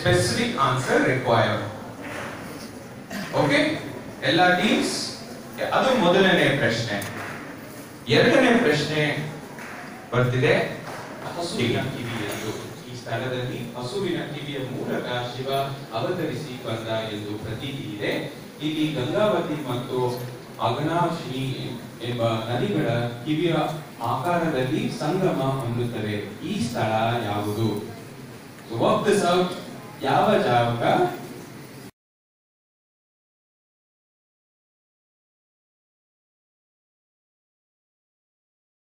specific answer required okay ಎಲ್ಲ teams ಅದು ಮೊದಲನೇ ಪ್ರಶ್ನೆ ಎರಡನೇ ಪ್ರಶ್ನೆ ಬರ್ತಿದೆ ಹಸುವಿನ ಕಿವಿ ಎಂದು ಈ ಸ್ಥಳದಲ್ಲಿ ಹಸುವಿನ ಕಿವಿಯ ಮೂಲಕ ಶಿವ ಅವತರಿಸಿ ಬಂದ ಎಂದು ಪ್ರತೀತಿ ಇದೆ ಇಲ್ಲಿ ಗಂಗಾವತಿ ಮತ್ತು ಅಗನಾಶಿನಿ ಎಂಬ ನದಿಗಳ ಕಿವಿಯ ಆಕಾರದಲ್ಲಿ ಸಂಗಮ ಹೊಂದುತ್ತವೆ ಈ ಸ್ಥಳ ಯಾವುದು ವರ್ಕ್ ದಿಸ್ ಔಟ್ ಯಾವ ಜಾಗ